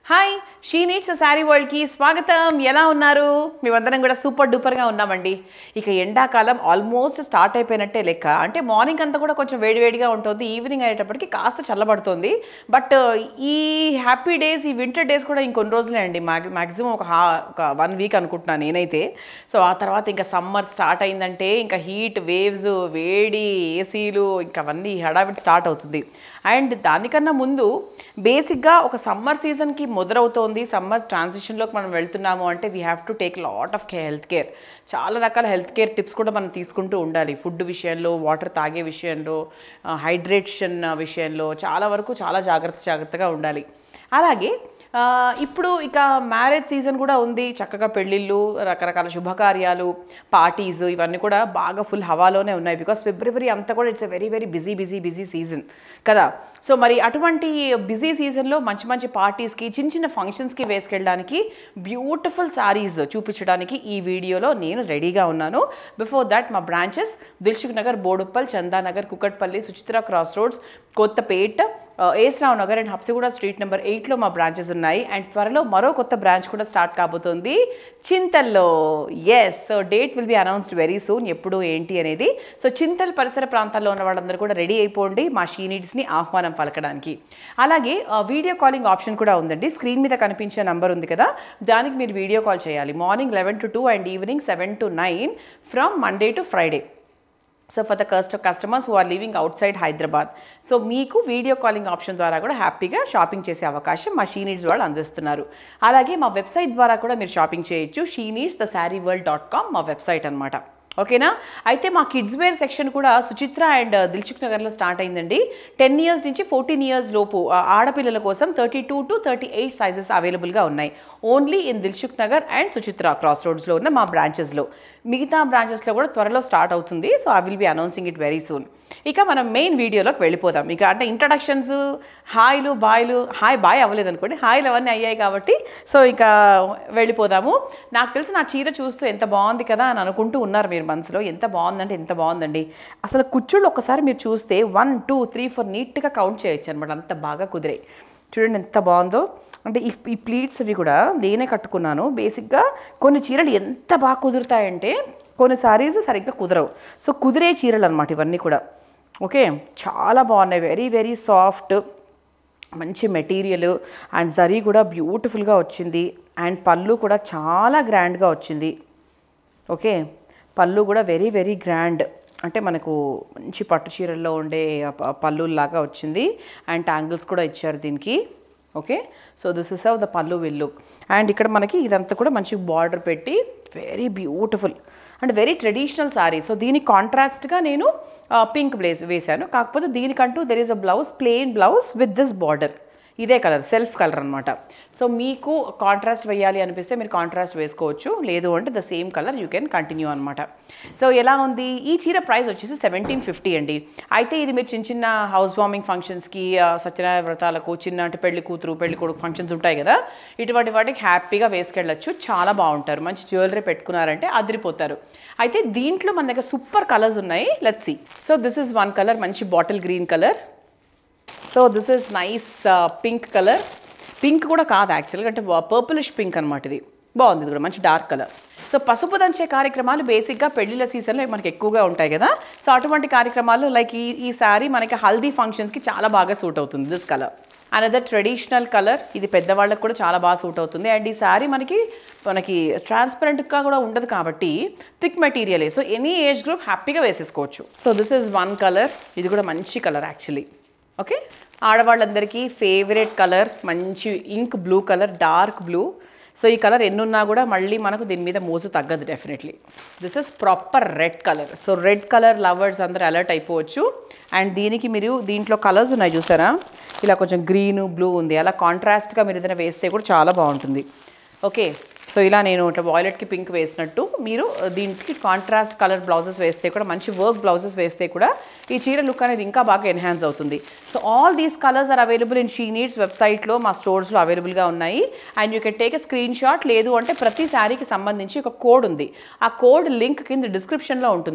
hi she needs sari వరల్డ్కి స్వాగతం ఎలా ఉన్నారు మేమందరం కూడా సూపర్ డూపర్గా ఉన్నామండి ఇక ఎండాకాలం ఆల్మోస్ట్ స్టార్ట్ అయిపోయినట్టే లెక్క అంటే మార్నింగ్ అంతా కూడా కొంచెం వేడివేడిగా ఉంటుంది ఈవినింగ్ అయ్యేటప్పటికి కాస్త చల్లబడుతుంది బట్ ఈ హ్యాపీ డేస్ ఈ వింటర్ డేస్ కూడా ఇంకొన్ని రోజులే అండి మ్యాక్సిమం ఒక హా ఒక వన్ వీక్ అనుకుంటున్నాను నేనైతే సో ఆ తర్వాత ఇంకా సమ్మర్ స్టార్ట్ అయిందంటే ఇంకా హీట్ వేవ్స్ వేడి ఏసీలు ఇంకా అవన్నీ హడావిడి స్టార్ట్ అవుతుంది అండ్ దానికన్నా ముందు బేసిక్గా ఒక సమ్మర్ సీజన్కి మొదలవుతోంది సమ్మర్ ట్రాన్సిషన్లోకి మనం వెళ్తున్నాము అంటే we have to take lot of health care చాలా రకాల హెల్త్ కేర్ టిప్స్ కూడా మనం తీసుకుంటూ ఉండాలి ఫుడ్ విషయంలో వాటర్ తాగే విషయంలో హైడ్రేషన్ విషయంలో చాలా వరకు చాలా జాగ్రత్త జాగ్రత్తగా ఉండాలి అలాగే ఆ, ఇప్పుడు ఇక మ్యారేజ్ సీజన్ కూడా ఉంది చక్కగా పెళ్ళిళ్ళు రకరకాల శుభకార్యాలు పార్టీస్ ఇవన్నీ కూడా బాగా ఫుల్ హవాలోనే ఉన్నాయి బికాస్ ఫిబ్రవరి అంతా కూడా it's a very very busy busy busy season కదా సో మరి అటువంటి బిజీ సీజన్లో మంచి మంచి పార్టీస్కి చిన్న చిన్న ఫంక్షన్స్కి వేసుకెళ్ళడానికి బ్యూటిఫుల్ సారీస్ చూపించడానికి ఈ వీడియోలో నేను రెడీగా ఉన్నాను బిఫోర్ దట్ మా branches Dilsukh Nagar Boduppal Chandanagar Kukatpally Suchitra cross roads Kothapet ఏస్రావు Nagar and Habsiguda street number ఎయిట్లో మా బ్రాంచెస్ ఉన్నాయి అండ్ త్వరలో మరో కొత్త బ్రాంచ్ కూడా స్టార్ట్ కాబోతుంది చింతల్లో yes so date will be announced very soon ఎప్పుడు ఏంటి అనేది సో చింతల్ పరిసర ప్రాంతాల్లో ఉన్న వాళ్ళందరూ కూడా రెడీ అయిపోండి మా షీ నీడ్స్ని ఆహ్వానం పలకడానికి అలాగే వీడియో కాలింగ్ ఆప్షన్ కూడా ఉందండి స్క్రీన్ మీద కనిపించే నంబర్ ఉంది కదా దానికి మీరు వీడియో కాల్ చేయాలి morning eleven to two and evening seven to nine from Monday to Friday so for the cust customers who are living outside Hyderabad so మీకు వీడియో కాలింగ్ ఆప్షన్ ద్వారా కూడా హ్యాపీగా షాపింగ్ చేసే అవకాశం మా షీ నీడ్స్ వాళ్ళు అందిస్తున్నారు అలాగే మా వెబ్సైట్ ద్వారా కూడా మీరు షాపింగ్ చేయొచ్చు She Needs the Saree World dot com మా వెబ్సైట్ అనమాట ఓకేనా అయితే మా కిడ్స్ వేర్ సెక్షన్ కూడా సుచిత్ర అండ్ దిల్సుఖ్ నగర్లో స్టార్ట్ అయిందండి టెన్ ఇయర్స్ నుంచి ఫోర్టీన్ ఇయర్స్ లోపు ఆ, ఆడపిల్లల కోసం thirty two to thirty eight sizes అవైలబుల్గా ఉన్నాయి only in Dilsukh Nagar and Suchitra cross రోడ్స్లో ఉన్న మా బ్రాంచెస్లో మిగతా బ్రాంచెస్లో కూడా త్వరలో స్టార్ట్ అవుతుంది so I will be announcing it very soon ఇక మనం మెయిన్ వీడియోలోకి వెళ్ళిపోదాం ఇక అంటే ఇంట్రడక్షన్స్ హాయ్లు బాయ్లు హాయ్ బాయ్ అవ్వలేదు అనుకోండి హాయ్లు అవన్నీ అయ్యాయి కాబట్టి సో ఇక వెళ్ళిపోదాము నాకు తెలిసి నా చీర చూస్తూ ఎంత బాగుంది కదా అని అనుకుంటూ ఉన్నారు మీరు మనసులో ఎంత బాగుందంటే ఎంత బాగుందండి అసలు కుచ్చుళ్ళు ఒకసారి మీరు చూస్తే వన్ టూ త్రీ ఫోర్ నీట్గా కౌంట్ చేయొచ్చు అనమాట అంత బాగా కుదిరాయి చూడండి ఎంత బాగుందో అంటే ఈ ఈ ప్లీట్స్ అవి కూడా నేనే కట్టుకున్నాను బేసిక్గా కొన్ని చీరలు ఎంత బాగా కుదురుతాయంటే కొన్ని సారీస్ సరిగ్గా కుదరవు సో కుదిరే చీరలు అనమాట ఇవన్నీ కూడా ఓకే చాలా బాగున్నాయి వెరీ వెరీ సాఫ్ట్ మంచి మెటీరియల్ అండ్ జరీ కూడా బ్యూటిఫుల్గా వచ్చింది అండ్ పళ్ళు కూడా చాలా గ్రాండ్గా వచ్చింది ఓకే పళ్ళు కూడా వెరీ వెరీ గ్రాండ్ అంటే మనకు మంచి పట్టు చీరల్లో ఉండే ప- పళ్ళులాగా వచ్చింది అండ్ ట్యాంగిల్స్ కూడా ఇచ్చారు దీనికి okay so this is of the pallu విల్లు అండ్ ఇక్కడ మనకి ఇదంతా కూడా మంచి బార్డర్ పెట్టి very beautiful and very traditional sari so దీనికి కాంట్రాస్ట్గా నేను పింక్ బ్లేజ్ వేశాను కాకపోతే దీనికంటూ there is a blouse plain blouse with this border ఇదే కలర్ సెల్ఫ్ కలర్ అనమాట సో మీకు కాంట్రాస్ట్ వేయాలి అనిపిస్తే మీరు కాంట్రాస్ట్ వేసుకోవచ్చు లేదు అంటే the same colour you can continue అనమాట సో ఎలా ఉంది ఈ చీర ప్రైస్ వచ్చేసి సెవెంటీన్ ఫిఫ్టీ అండి అయితే ఇది మీరు చిన్న చిన్న హౌస్ వార్మింగ్ ఫంక్షన్స్కి ఆ, సత్యనారాయణ వ్రతాలకు చిన్న అంటే పెళ్లి కూతురు పెళ్లి కొడుకు ఫంక్షన్స్ ఉంటాయి కదా ఇటువంటి వాటికి హ్యాపీగా వేసుకెళ్ళచ్చు చాలా బాగుంటారు మంచి జ్యువెలరీ పెట్టుకున్నారంటే అదిరిపోతారు అయితే దీంట్లో మన దగ్గర సూపర్ కలర్స్ ఉన్నాయి let's see so this is one colour మంచి bottle green colour so this is nice pink colour pink కూడా కాదు యాక్చువల్గా అంటే పర్పులిష్ పింక్ అనమాట ఇది బాగుంది ఇది కూడా మంచి డార్క్ కలర్ సో పసుపు దంచే కార్యక్రమాలు బేసిక్గా పెళ్లిళ్ళ సీజన్లో మనకి ఎక్కువగా ఉంటాయి కదా సో అటువంటి కార్యక్రమాలు లైక్ ఈ ఈ శారీ మనకి హల్దీ ఫంక్షన్స్కి చాలా బాగా సూట్ అవుతుంది this colour another traditional colour ఇది పెద్దవాళ్ళకి కూడా చాలా బాగా సూట్ అవుతుంది అండ్ ఈ శారీ మనకి మనకి ట్రాన్స్పరెంట్గా కూడా ఉండదు కాబట్టి థిక్ మెటీరియలే సో ఎనీ ఏజ్ గ్రూప్ హ్యాపీగా వేసేసుకోవచ్చు so this is one colour ఇది కూడా మంచి కలర్ యాక్చువల్లీ ఓకే ఆడవాళ్ళందరికీ ఫేవరెట్ కలర్ మంచి ink blue colour dark blue so ఈ కలర్ ఎన్నున్నా కూడా మళ్ళీ మనకు దీని మీద మోజు తగ్గదు definitely this is proper red colour so red colour lovers అందరూ అలర్ట్ అయిపోవచ్చు అండ్ దీనికి మీరు దీంట్లో కలర్స్ ఉన్నాయి చూసారా ఇలా కొంచెం గ్రీన్ బ్లూ ఉంది అలా కాంట్రాస్ట్గా మీరు ఏదైనా వేస్తే కూడా చాలా బాగుంటుంది ఓకే సో ఇలా నేను ఇట్లా వాయిలెట్కి పింక్ వేసినట్టు మీరు దీనికి కాంట్రాస్ట్ కలర్ బ్లౌజెస్ వేస్తే కూడా మంచి వర్క్ బ్లౌజెస్ వేస్తే కూడా ఈ చీర లుక్ అనేది ఇంకా బాగా ఎన్హాన్స్ అవుతుంది so all these colours are available in She Needs వెబ్సైట్లో మా స్టోర్స్లో అవైలబుల్గా ఉన్నాయి and you can take a screenshot లేదు అంటే ప్రతి శారీకి సంబంధించి ఒక కోడ్ ఉంది ఆ కోడ్ లింక్ కింద డిస్క్రిప్షన్లో ఉంటుంది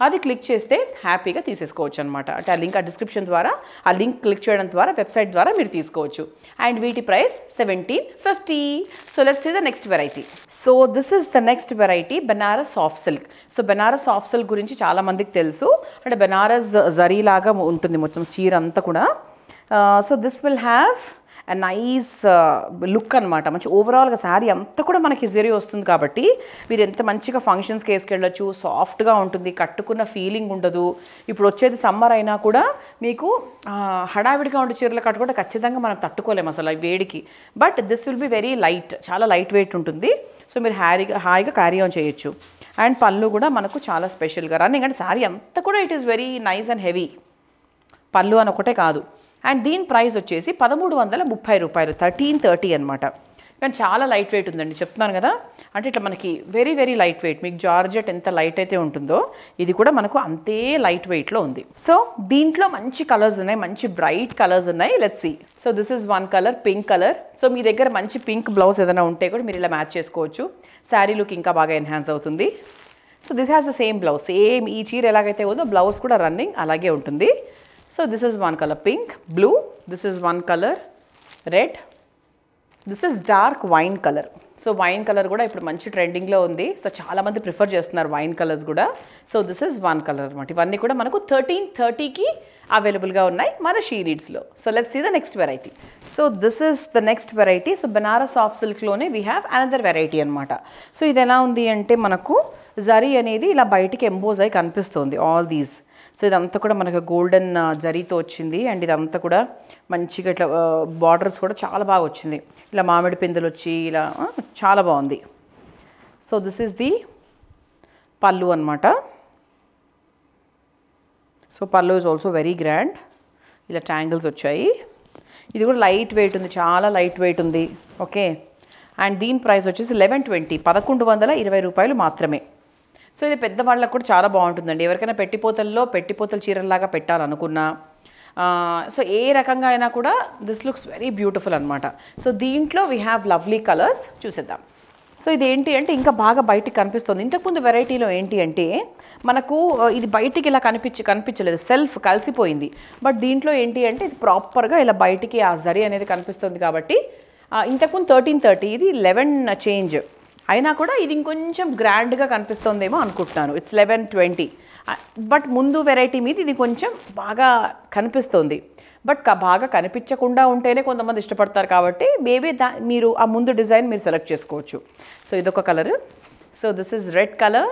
అది క్లిక్ చేస్తే హ్యాపీగా తీసేసుకోవచ్చు అనమాట అంటే ఆ లింక్ ఆ డిస్క్రిప్షన్ ద్వారా ఆ లింక్ క్లిక్ చేయడం ద్వారా వెబ్సైట్ ద్వారా మీరు తీసుకోవచ్చు అండ్ వీటి price seventeen fifty so let's see the next variety so this is the next variety Banaras soft silk so Banaras soft silk గురించి చాలా మందికి తెలుసు అంటే బెనారస్ జరీ లాగా ఉంటుంది మొత్తం చీర అంతా కూడా so this will have nice look అనమాట మంచి ఓవరాల్గా శారీ అంతా కూడా మనకి జరీ వస్తుంది కాబట్టి మీరు ఎంత మంచిగా ఫంక్షన్స్కి వేసుకెళ్ళచ్చు సాఫ్ట్గా ఉంటుంది కట్టుకున్న ఫీలింగ్ ఉండదు ఇప్పుడు వచ్చేది సమ్మర్ అయినా కూడా మీకు ఆ, హడావిడిగా ఉండే చీరలు కట్టుకుంటే ఖచ్చితంగా మనం తట్టుకోలేము అసలు ఈ వేడికి but this will be very light చాలా లైట్ వెయిట్ ఉంటుంది సో మీరు హ్యారీగా హాయిగా క్యారీ ఆన్ చేయొచ్చు అండ్ పళ్ళు కూడా మనకు చాలా స్పెషల్గా రన్నింగ్ అంటే శారీ అంతా కూడా it is very nice and heavy pallu అని ఒకటే కాదు అండ్ దీని ప్రైస్ వచ్చేసి పదమూడు వందల ముప్పై రూపాయలు థర్టీన్ థర్టీ అనమాట కానీ చాలా లైట్ వెయిట్ ఉందండి చెప్తున్నాను కదా అంటే ఇట్లా మనకి వెరీ వెరీ లైట్ వెయిట్ మీకు జార్జెట్ ఎంత లైట్ అయితే ఉంటుందో ఇది కూడా మనకు అంతే లైట్ వెయిట్లో ఉంది సో దీంట్లో మంచి కలర్స్ ఉన్నాయి మంచి బ్రైట్ కలర్స్ ఉన్నాయి let's see so this is one colour pink colour so మీ దగ్గర మంచి పింక్ బ్లౌజ్ ఏదైనా ఉంటే కూడా మీరు ఇలా మ్యాచ్ చేసుకోవచ్చు శారీ లుక్ ఇంకా బాగా ఎన్హాన్స్ అవుతుంది so this has the same blouse same ఈ చీర ఎలాగైతే ఉందో బ్లౌజ్ కూడా రన్నింగ్ అలాగే ఉంటుంది so this is one colour pink blue this is one colour red this is dark wine colour so wine colour కూడా ఇప్పుడు మంచి ట్రెండింగ్లో ఉంది సో చాలామంది ప్రిఫర్ చేస్తున్నారు వైన్ కలర్స్ కూడా so this is one colour అనమాట ఇవన్నీ కూడా మనకు థర్టీన్ థర్టీకి అవైలబుల్గా ఉన్నాయి మన షీ నీడ్స్లో so let's see the next variety so this is the next variety so Banaras of సిల్క్లోనే వీ హ్యావ్ అనదర్ వెరైటీ అనమాట సో ఇది ఎలా ఉంది అంటే మనకు జరీ అనేది ఇలా బయటికి ఎంబోజ్ అయి కనిపిస్తుంది ఆల్ దీస్ సో ఇదంతా కూడా మనకు గోల్డెన్ జరీతో వచ్చింది అండ్ ఇదంతా కూడా మంచిగా ఇట్లా బార్డర్స్ కూడా చాలా బాగా వచ్చింది ఇలా మామిడి పిందెలు వచ్చి ఇలా ఆ, చాలా బాగుంది సో దిస్ ఈస్ ది పళ్ళు అనమాట so pallu is also very grand ఇలా ట్యాంగిల్స్ వచ్చాయి ఇది కూడా లైట్ వెయిట్ ఉంది చాలా లైట్ వెయిట్ ఉంది ఓకే అండ్ దీని ప్రైస్ వచ్చేసి లెవెన్ ట్వంటీ పదకొండు వందల ఇరవై రూపాయలు మాత్రమే సో ఇది పెద్దవాళ్ళకు కూడా చాలా బాగుంటుందండి ఎవరికైనా పెట్టిపోతల్లో పెట్టిపోతల చీరల్లాగా పెట్టాలనుకున్నా ఆ, సో ఏ రకంగా అయినా కూడా దిస్ లుక్స్ వెరీ బ్యూటిఫుల్ అనమాట సో దీంట్లో వీ హ్యావ్ లవ్లీ కలర్స్ చూసేద్దాం సో ఇది ఏంటి అంటే ఇంకా బాగా బయటికి కనిపిస్తుంది ఇంతకుముందు వెరైటీలో ఏంటి అంటే మనకు ఆ, ఇది బయటికి ఇలా కనిపించి కనిపించలేదు సెల్ఫ్ కలిసిపోయింది బట్ దీంట్లో ఏంటి అంటే ఇది ప్రాపర్గా ఇలా బయటికి ఆ జరి అనేది కనిపిస్తుంది కాబట్టి ఆ, ఇంతకుముందు థర్టీన్ థర్టీ ఇది లెవెన్ చేంజ్ అయినా కూడా ఇది ఇంకొంచెం గ్రాండ్గా కనిపిస్తుందేమో అనుకుంటున్నాను ఇట్స్ లెవెన్ ట్వంటీ బట్ ముందు వెరైటీ మీద ఇది కొంచెం బాగా కనిపిస్తుంది బట్ క- బాగా కనిపించకుండా ఉంటేనే కొంతమంది ఇష్టపడతారు కాబట్టి మేబీ దా మీరు ఆ ముందు డిజైన్ మీరు సెలెక్ట్ చేసుకోవచ్చు సో ఇదొక colour so this is red colour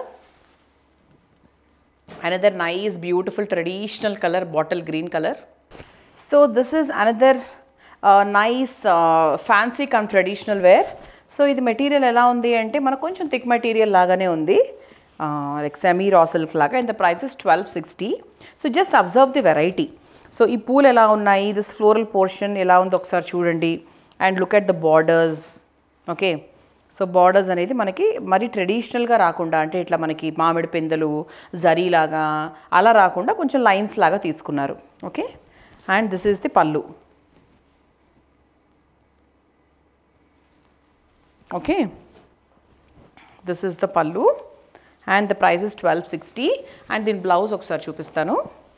another nice beautiful traditional colour bottle green colour so this is another nice fancy come traditional wear so ఇది మెటీరియల్ ఎలా ఉంది అంటే మనకు కొంచెం థిక్ మెటీరియల్ లాగానే ఉంది లైక్ సెమీ రా సిల్క్ లాగా ఇంత price is twelve sixty so just observe the variety so ఈ పూలు ఎలా ఉన్నాయి దిస్ ఫ్లోరల్ పోర్షన్ ఎలా ఉంది ఒకసారి చూడండి and look at the borders okay so borders అనేది మనకి మరి ట్రెడిషనల్గా రాకుండా అంటే ఇట్లా మనకి మామిడి పిందెలు జరీలాగా అలా రాకుండా కొంచెం లైన్స్ లాగా తీసుకున్నారు okay and this is the pallu okay this is the pallu and the price is twelve sixty and దీని బ్లౌజ్ ఒకసారి చూపిస్తాను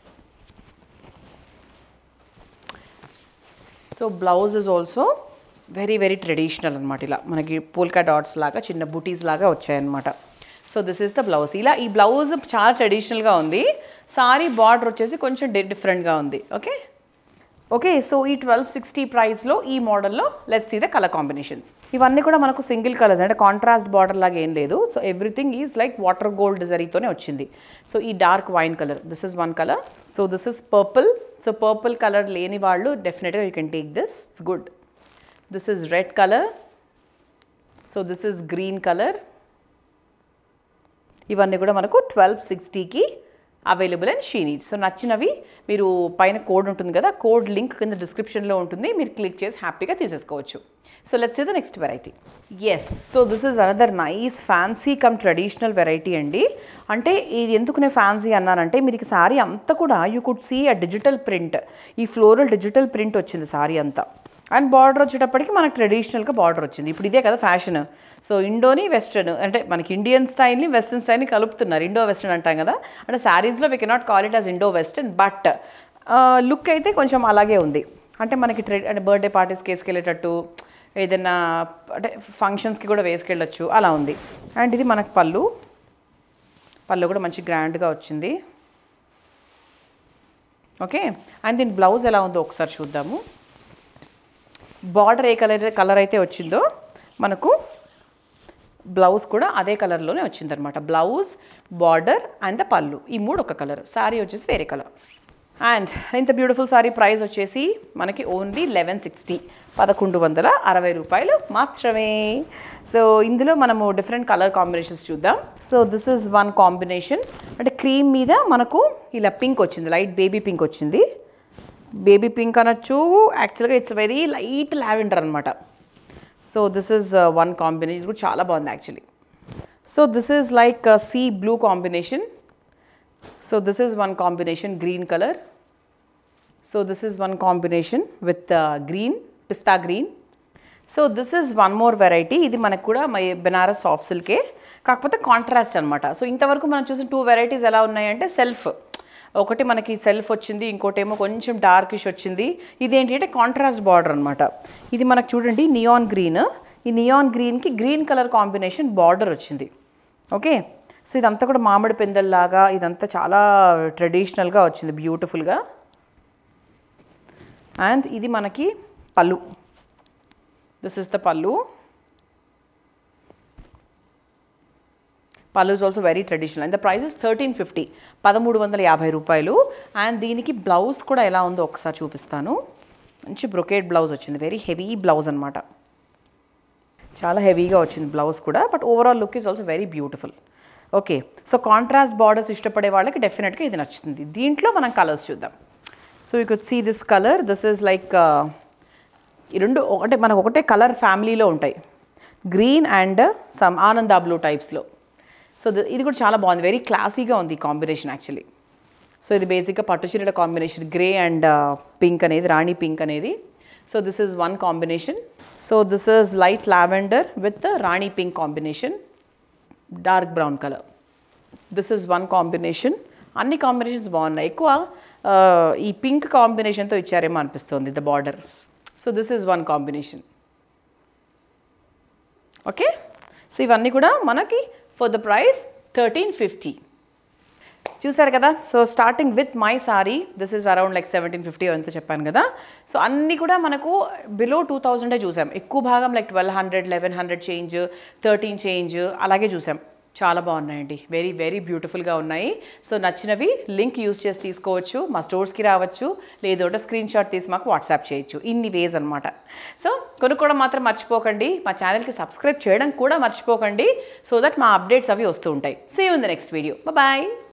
so blouse is also very very traditional అనమాట ఇలా మనకి పోల్కా డాట్స్ లాగా చిన్న బుటీస్ లాగా వచ్చాయన్నమాట so this is the blouse ఇలా ఈ బ్లౌజ్ చాలా ట్రెడిషనల్గా ఉంది సారీ బార్డర్ వచ్చేసి కొంచెం డి డిఫరెంట్గా ఉంది ఓకే ఓకే సో ఈ ట్వెల్వ్ సిక్స్టీ ప్రైస్లో ఈ మోడల్లో let's see the colour combinations ఇవన్నీ కూడా మనకు సింగిల్ కలర్స్ అంటే కాంట్రాస్ట్ బార్డర్ లాగా ఏం లేదు so everything is like water gold జరీతోనే వచ్చింది సో ఈ dark wine colour this is one colour so this is purple so purple colour లేని వాళ్ళు డెఫినెట్గా you can take this it's good this is red colour so this is green colour ఇవన్నీ కూడా మనకు twelve సిక్స్టీకి available and She Needs so నచ్చినవి మీరు పైన కోడ్ ఉంటుంది కదా కోడ్ లింక్ కింద డిస్క్రిప్షన్లో ఉంటుంది మీరు క్లిక్ చేసి హ్యాపీగా తీసేసుకోవచ్చు so let's see the next variety yes so this is another nice fancy come traditional variety అండి అంటే ఇది ఎందుకు నేను ఫ్యాన్సీ అన్నానంటే మీకు సారీ అంతా కూడా you could see a digital print ఈ ఫ్లోరల్ డిజిటల్ ప్రింట్ వచ్చింది సారీ అంతా అండ్ బార్డర్ వచ్చేటప్పటికి మనకి ట్రెడిషనల్గా బార్డర్ వచ్చింది ఇప్పుడు ఇదే కదా ఫ్యాషన్ సో ఇండోని వెస్ట్రన్ అంటే మనకి ఇండియన్ స్టైల్ని వెస్ట్రన్ స్టైల్ని కలుపుతున్నారు ఇండో వెస్ట్రన్ అంటాం కదా అంటే శారీస్లో we cannot call it as Indo western but look అయితే కొంచెం అలాగే ఉంది అంటే మనకి ట్రె అంటే బర్త్డే పార్టీస్కి వేసుకెళ్ళేటట్టు ఏదైనా అంటే ఫంక్షన్స్కి కూడా వేసుకెళ్ళొచ్చు అలా ఉంది అండ్ ఇది మనకు పళ్ళు పళ్ళు కూడా మంచి గ్రాండ్గా వచ్చింది ఓకే అండ్ దీని బ్లౌజ్ ఎలా ఉందో ఒకసారి చూద్దాము బార్డర్ ఏ కలర్ కలర్ అయితే వచ్చిందో మనకు బ్లౌజ్ కూడా అదే కలర్లోనే వచ్చిందనమాట బ్లౌజ్ బార్డర్ అండ్ ద పళ్ళు ఈ మూడు ఒక కలర్ సారీ వచ్చేసి వేరే కలర్ అండ్ ఇంత బ్యూటిఫుల్ సారీ ప్రైస్ వచ్చేసి మనకి ఓన్లీ లెవెన్ సిక్స్టీ పదకొండు వందల అరవై రూపాయలు మాత్రమే సో ఇందులో మనము డిఫరెంట్ కలర్ కాంబినేషన్స్ చూద్దాం so this is one combination అంటే క్రీమ్ మీద మనకు ఇలా పింక్ వచ్చింది లైట్ బేబీ పింక్ వచ్చింది బేబీ పింక్ అనొచ్చు యాక్చువల్గా ఇట్స్ వెరీ లైట్ లావెండర్ అనమాట so this is one combination కూడా చాలా బాగుంది actually so this is like sea blue combination so this is one combination green colour so this is one combination with green pista green so this is one more variety ఇది మనకు కూడా my Banaras soft సిల్కే కాకపోతే contrast అనమాట so ఇంతవరకు మనం చూసిన two varieties ఎలా ఉన్నాయంటే సెల్ఫ్ ఒకటి మనకి సెల్ఫ్ వచ్చింది ఇంకోటేమో కొంచెం డార్కిష్ వచ్చింది ఇదేంటి అంటే కాంట్రాస్ట్ బార్డర్ అనమాట ఇది మనకు చూడండి నియాన్ గ్రీన్ ఈ నియాన్ గ్రీన్కి గ్రీన్ కలర్ కాంబినేషన్ బార్డర్ వచ్చింది ఓకే సో ఇదంతా కూడా మామిడి పెందల్లాగా ఇదంతా చాలా ట్రెడిషనల్గా వచ్చింది బ్యూటిఫుల్గా అండ్ ఇది మనకి పళ్ళు this is the pallu pallu is also very traditional and the price is thirteen fifty పదమూడు వందల యాభై రూపాయలు అండ్ దీనికి బ్లౌజ్ కూడా ఎలా ఉందో ఒకసారి చూపిస్తాను మంచి బ్రొకేట్ బ్లౌజ్ వచ్చింది వెరీ హెవీ బ్లౌజ్ అనమాట చాలా హెవీగా వచ్చింది బ్లౌజ్ కూడా but overall look is also very beautiful okay so contrast borders ఇష్టపడే వాళ్ళకి డెఫినెట్గా ఇది నచ్చుతుంది దీంట్లో మనం కలర్స్ చూద్దాం so you could see this colour this is like ఈ రెండు ఒకటే మనకు ఒకటే కలర్ ఫ్యామిలీలో ఉంటాయి గ్రీన్ అండ్ సమ్ ఆనంద బ్లూ టైప్స్లో సో ఇది కూడా చాలా బాగుంది వెరీ క్లాసీగా ఉంది ఈ కాంబినేషన్ యాక్చువల్లీ సో ఇది బేసిక్గా పట్టు చీరల కాంబినేషన్ గ్రే అండ్ పింక్ అనేది రాణి పింక్ అనేది so this is one combination so this is light lavender with Rani pink combination dark brown colour this is one combination అన్ని కాంబినేషన్స్ బాగున్నాయి ఎక్కువ ఆ, ఈ పింక్ కాంబినేషన్తో ఇచ్చారేమో అనిపిస్తుంది the border so this is one combination okay so ఇవన్నీ కూడా మనకి for the price thirteen fifty చూసారు కదా so starting with my sorry this is around like seventeen fifty ఎంత చెప్పాను కదా సో అన్నీ కూడా మనకు బిలో టూ థౌజండే చూసాం ఎక్కువ భాగం like twelve hundred eleven hundred change thirteen change అలాగే చూసాం చాలా బాగున్నాయండి వెరీ వెరీ బ్యూటిఫుల్గా ఉన్నాయి సో నచ్చినవి లింక్ యూస్ చేసి తీసుకోవచ్చు మా స్టోర్స్కి రావచ్చు లేదంటే స్క్రీన్ షాట్ తీసి మాకు వాట్సాప్ చేయొచ్చు ఇన్ని వేస్ అనమాట సో కొనుక్కోవడం మాత్రం మర్చిపోకండి మా ఛానల్కి సబ్స్క్రైబ్ చేయడం కూడా మర్చిపోకండి సో దట్ మా అప్డేట్స్ అవి వస్తూ ఉంటాయి see in the next video bye